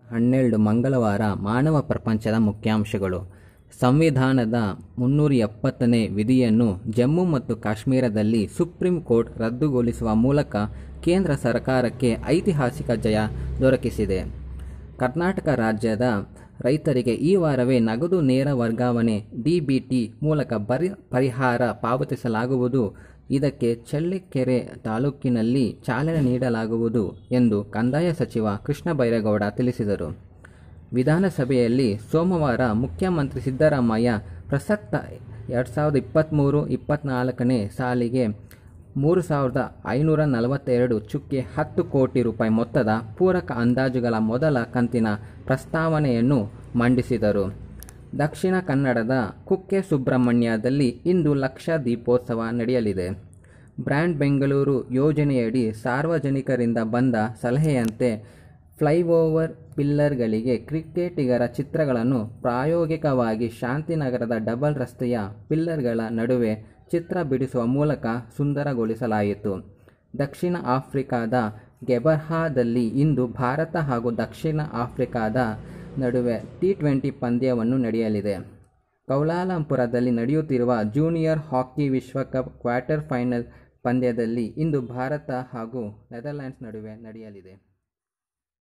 ಹನ್ನೆರಡು ಮಂಗಳವಾರ ಮಾನವ ಪ್ರಪಂಚದ ಮುಖ್ಯಾಂಶಗಳು ಸಂವಿಧಾನದ ಮುನ್ನೂರ ಎಪ್ಪತ್ತನೇ ವಿಧಿಯನ್ನು ಜಮ್ಮು ಮತ್ತು ಕಾಶ್ಮೀರದಲ್ಲಿ ಸುಪ್ರೀಂ ಕೋರ್ಟ್ ರದ್ದುಗೊಳಿಸುವ ಮೂಲಕ ಕೇಂದ್ರ ಸರ್ಕಾರಕ್ಕೆ ಐತಿಹಾಸಿಕ ಜಯ ದೊರಕಿಸಿದೆ ಕರ್ನಾಟಕ ರಾಜ್ಯದ ರೈತರಿಗೆ ಈ ವಾರವೇ ನಗದು ನೇರ ವರ್ಗಾವಣೆ ಡಿಬಿಟಿ ಮೂಲಕ ಬರಿ ಪರಿಹಾರ ಪಾವತಿಸಲಾಗುವುದು ಇದಕ್ಕೆ ಚಳ್ಳಕೆರೆ ತಾಲೂಕಿನಲ್ಲಿ ಚಾಲನೆ ನೀಡಲಾಗುವುದು ಎಂದು ಕಂದಾಯ ಸಚಿವ ಕೃಷ್ಣ ಬೈರೇಗೌಡ ತಿಳಿಸಿದರು ವಿಧಾನಸಭೆಯಲ್ಲಿ ಸೋಮವಾರ ಮುಖ್ಯಮಂತ್ರಿ ಸಿದ್ದರಾಮಯ್ಯ ಪ್ರಸಕ್ತ ಎರಡು ಸಾವಿರದ ಇಪ್ಪತ್ತ್ಮೂರು ಇಪ್ಪತ್ತ್ನಾಲ್ಕನೇ ಸಾಲಿಗೆ ಮೂರು ಸಾವಿರದ ಐನೂರ ನಲವತ್ತೆರಡು ಚುಕ್ಕೆ ಹತ್ತು ಕೋಟಿ ರೂಪಾಯಿ ಮೊತ್ತದ ಪೂರಕ ಅಂದಾಜುಗಳ ಮೊದಲ ಕಂತಿನ ಪ್ರಸ್ತಾವನೆಯನ್ನು ಮಂಡಿಸಿದರು ದಕ್ಷಿಣ ಕನ್ನಡದ ಕುಕ್ಕೆ ಸುಬ್ರಹ್ಮಣ್ಯದಲ್ಲಿ ಇಂದು ಲಕ್ಷ ದೀಪೋತ್ಸವ ನಡೆಯಲಿದೆ ಬ್ರ್ಯಾಂಡ್ ಬೆಂಗಳೂರು ಯೋಜನೆಯಡಿ ಸಾರ್ವಜನಿಕರಿಂದ ಬಂದ ಸಲಹೆಯಂತೆ ಫ್ಲೈಓವರ್ ಪಿಲ್ಲರ್ಗಳಿಗೆ ಕ್ರಿಕೆಟಿಗರ ಚಿತ್ರಗಳನ್ನು ಪ್ರಾಯೋಗಿಕವಾಗಿ ಶಾಂತಿನಗರದ ಡಬಲ್ ರಸ್ತೆಯ ಪಿಲ್ಲರ್ಗಳ ನಡುವೆ ಚಿತ್ರ ಬಿಡಿಸುವ ಮೂಲಕ ಸುಂದರಗೊಳಿಸಲಾಯಿತು ದಕ್ಷಿಣ ಆಫ್ರಿಕಾದ ಗೆಬರ್ಹಾದಲ್ಲಿ ಇಂದು ಭಾರತ ಹಾಗೂ ದಕ್ಷಿಣ ಆಫ್ರಿಕಾದ ನಡುವೆ ಟಿ ಟ್ವೆಂಟಿ ಪಂದ್ಯವನ್ನು ನಡೆಯಲಿದೆ ಕೌಲಾಲಂಪುರದಲ್ಲಿ ನಡೆಯುತ್ತಿರುವ ಜೂನಿಯರ್ ಹಾಕಿ ವಿಶ್ವಕಪ್ ಕ್ವಾರ್ಟರ್ ಫೈನಲ್ ಪಂದ್ಯದಲ್ಲಿ ಇಂದು ಭಾರತ ಹಾಗೂ ನೆದರ್ಲ್ಯಾಂಡ್ಸ್ ನಡುವೆ ನಡೆಯಲಿದೆ